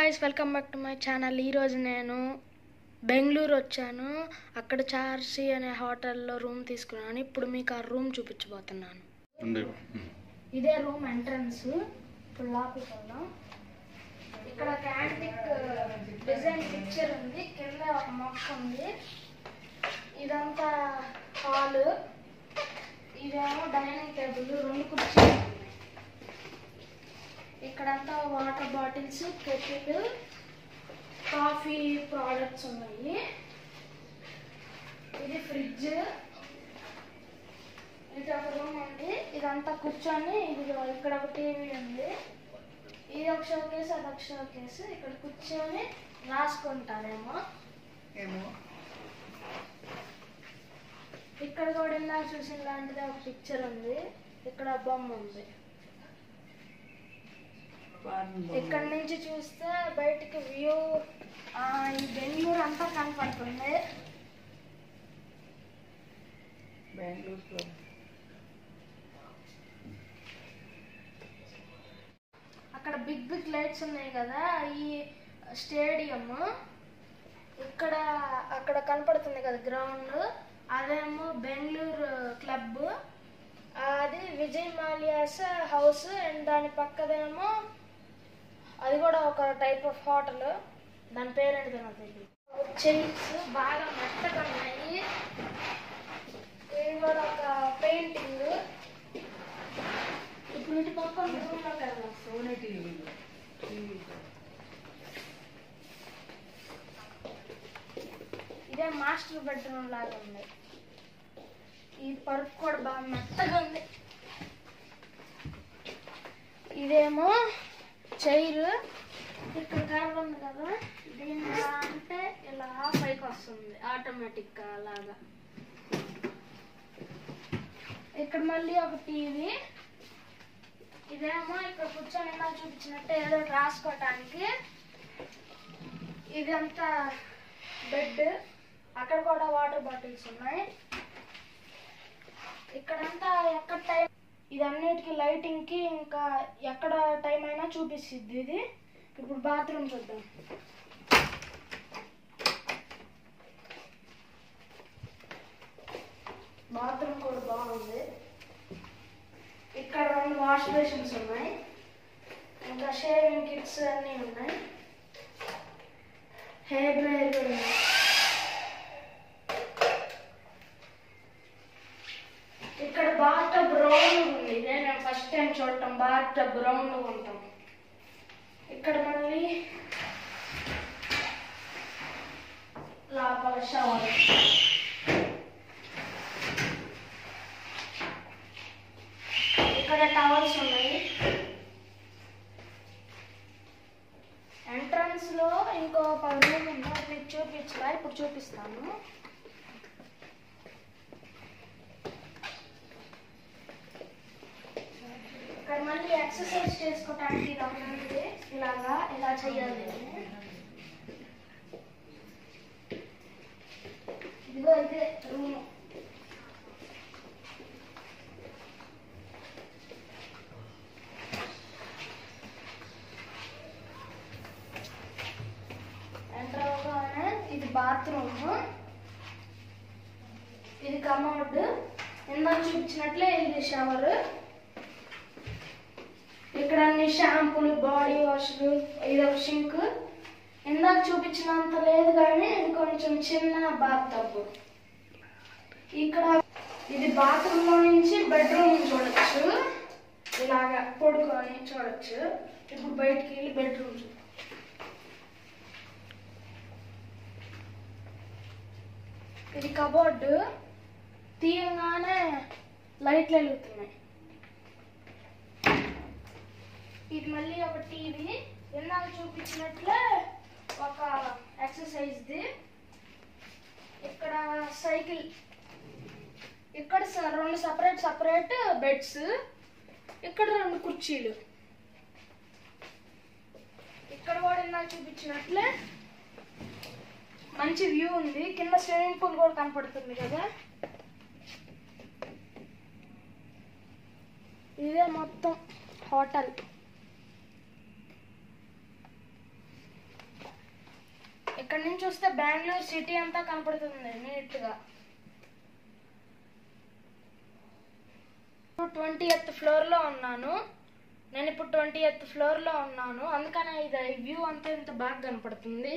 Guys welcome back to my channel ఈరోజు నేను బెంగళూరు వచ్చాను అక్కడ చార్సీ అనే హోటల్లో రూమ్ తీసుకున్నాను ఇప్పుడు మీకు ఆ రూమ్ చూపించబోతున్నాను ఉండే ఇదే రూమ్ ఎంట్రన్స్ ఇప్పుడు లోపలికి వెళ్దాం ఇక్కడ ఒక యాంటిక్ డిజైన్ పిక్చర్ ఉంది కింద ఒక మొక్క ఉంది ఇదంతా హాల్ ఇదేమో డైనింగ్ టేబుల్ రెండు కుర్చీలు ఉన్నాయి ఇక్కడంతా water bottles kettle coffee products ఉన్నాయి ఇది ఫ్రిడ్జ్ ఇది ఒక రూమ్ ఉంది ఇదంతా కూర్చొని ఇది ఇక్కడ ఒక టీవీ ఉంది ఇది ఒక షో కేసు అది ఒక షో కేసు ఇక్కడ కూర్చొని రాసుకుంటారేమో ఏమో ఇక్కడ కూడా ఇందాక చూసిన లాంటిది ఒక పిక్చర్ ఉంది ఇక్కడ బొమ్మ ఉంది ఇక్కడ నుంచి చూస్తే బయటికి వ్యూ ఈ బెంగళూరు అంతా కనపడుతుంది బెంగళూరులో అక్కడ బిగ్ బిగ్ లైట్స్ ఉన్నాయి కదా ఈ స్టేడియం ఇక్కడ అక్కడ కనపడుతుంది కదా గ్రౌండ్ అదేమో బెంగళూరు క్లబ్ అది విజయ్ మాలియాస్ హౌస్ అండ్ దాని పక్కదేమో అది కూడా ఒక టైప్ ఆఫ్ హోటల్ దాని పేరేంటిదో నాకు తెలియదు చైర్స్ బాగా మెత్తగా ఉన్నాయి ఇది కూడా ఒక పెయింటింగ్ ఇప్పుడు ఇటు పక్కన రూమ్లోకి వెళ్దాం సోనీ టీవీలో టీవీ ఇదే మాస్టర్ బెడ్రూమ్ లాగా ఉంది ఈ పరుపు కూడా బాగా మెత్తగా ఉంది ఇదేమో చైర్ ఇక్కడ కర్ర ఉంది కదా దీన్ని ఇలా అంటే ఇలా పైకి వస్తుంది ఆటోమేటిక్ లాగా ఇక్కడ మళ్ళీ ఒక టీవీ ఇదేమో ఇక్కడ కూర్చొని ఇందాక చూపించినట్టే ఏదో ఒకటి రాసుకోవటానికి ఇదంతా బెడ్ అక్కడ కూడా వాటర్ బాటిల్స్ ఉన్నాయి ఇక్కడంతా ఎక్కడ టైం ఇదన్నిటికి లైటింగ్ కి ఇంకా ఎక్కడ టైం అయినా చూపిస్తుంది ఇది ఇప్పుడు బాత్రూమ్ చూద్దాం బాత్రూమ్ కూడా బాగుంది ఇక్కడ రెండు వాష్ బేసిన్స్ ఉన్నాయి ఇంకా షేవింగ్ కిట్స్ అన్నీ ఉన్నాయి హెయిర్ డ్రైయర్ కూడా ఉంది ఇక్కడ బాత్ టబ్ రౌండ్ ఉంది ఇదే నేను ఫస్ట్ టైం చూడటం బాత్ టబ్ రౌండ్ ఉంటాం ఇక్కడ మళ్ళీ లోపల షవర్ ఇక్కడ టవర్స్ ఉన్నాయి ఎంట్రన్స్ లో ఇంకో పది రూమ్ ఉంది అది మీకు చూపించరా ఇప్పుడు చూపిస్తాను ఇక్కడ మళ్ళీ ఎక్సర్సైజ్ చేసుకోవటానికి ఇది ఒకటి ఉంది ఇలాగా ఇలా చేయాలి అని. ఇదిగో ఇదే రూమ్ ఎంటర్ అవ్వగానే ఇది బాత్రూమ్ ఇది కమోడ్ ఇందాక చూపించినట్లే ఇది షవర్ ఇక్కడ అన్ని షాంపూలు బాడీ వాష్లు ఇది ఒక షింక్ ఇందాక చూపించినంత లేదు కానీ కొంచెం చిన్న బాత్ టబ్ ఇక్కడ ఇది బాత్రూమ్ లో నుంచి బెడ్రూమ్ చూడొచ్చు ఇలాగా పడుకొని చూడొచ్చు ఇప్పుడు బయటికి వెళ్ళి బెడ్రూమ్ చూద్దాం ఇది కబోర్డు తీయగానే లైట్లు వెలుగుతున్నాయి ఇది మళ్ళీ ఒక టీవీ ఇందాక చూపించినట్లే ఒక ఎక్సర్సైజ్ది ఇక్కడ సైకిల్ ఇక్కడ స- రెండు సపరేట్ సపరేట్ బెడ్స్ ఇక్కడ రెండు కుర్చీలు ఇక్కడ కూడా ఇందాక చూపించినట్లే మంచి వ్యూ ఉంది కింద స్విమ్మింగ్ పూల్ కూడా కనపడుతుంది కదా ఇదే మొత్తం హోటల్ నుంచి చూస్తే బెంగళూరు సిటీ అంతా కనపడుతుంది నీట్గా ట్వంటీ ఎత్ ఫ్లోర్లో ఉన్నాను నేను ఇప్పుడు ట్వంటీ ఎత్ ఫ్లోర్లో ఉన్నాను అందుకనే ఇది వ్యూ అంతా ఇంత బాగా కనపడుతుంది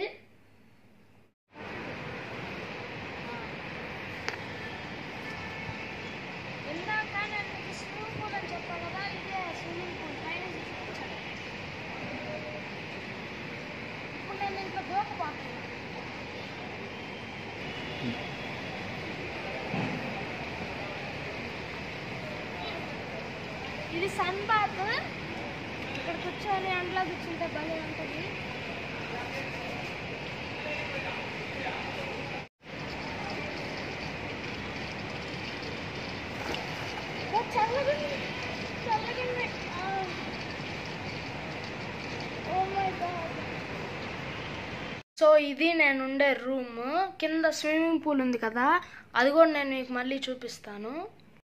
ఇందాక నేను మీకు స్విమ్మింగ్ పూల్ అని చెప్పాను కదా ఇదే స్విమ్మింగ్ పూల్ పైన చూపించాను ఇప్పుడు నేను ఇంట్లో దూకపోతున్నాను ఇది సన్ బాత్ ఇక్కడ కూర్చొని అంట్లో కూర్చుంటే భలే ఉంటుంది ఓ, చల్లగుంది చల్లగుంది ఓ మై గాడ్ సో ఇది నేను ఉండే రూమ్ కింద స్విమ్మింగ్ పూల్ ఉంది కదా అది కూడా నేను మీకు మళ్ళీ చూపిస్తాను